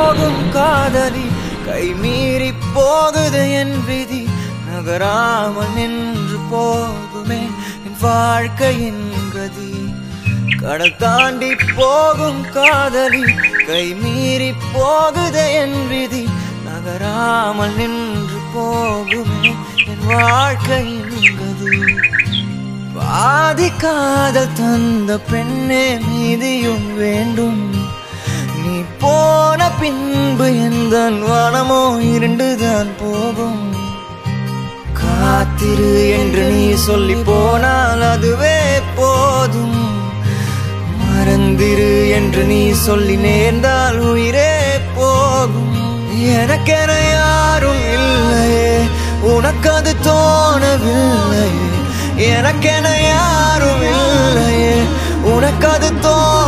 போகும் காதலி கை மீறி போகுது என் விதி நகராமல் நின்று போகுமே என் வாழ்க்கையின் கதி கடல் தாண்டி போகும் காதலி கை மீறி போகுது என் விதி நகராமல் நின்று போகுமே என் வாழ்க்கையின் கதி பாதி காதல் தந்த பெண்ணே மீதியும் வேண்டும் நீ போன பின்பு எந்த வனமோ இருண்டுதான் போகும் காத்திரு என்று நீ சொல்லி போனால் அதுவே போதும் மறந்திரு என்று நீ சொல்லி நேர்ந்தால் உயிரே போகும் எனக்கென யாரும் இல்லையே உனக்கு அது தோணவில்லையே எனக்கென யாரும் இல்லையே உனக்கு அது தோண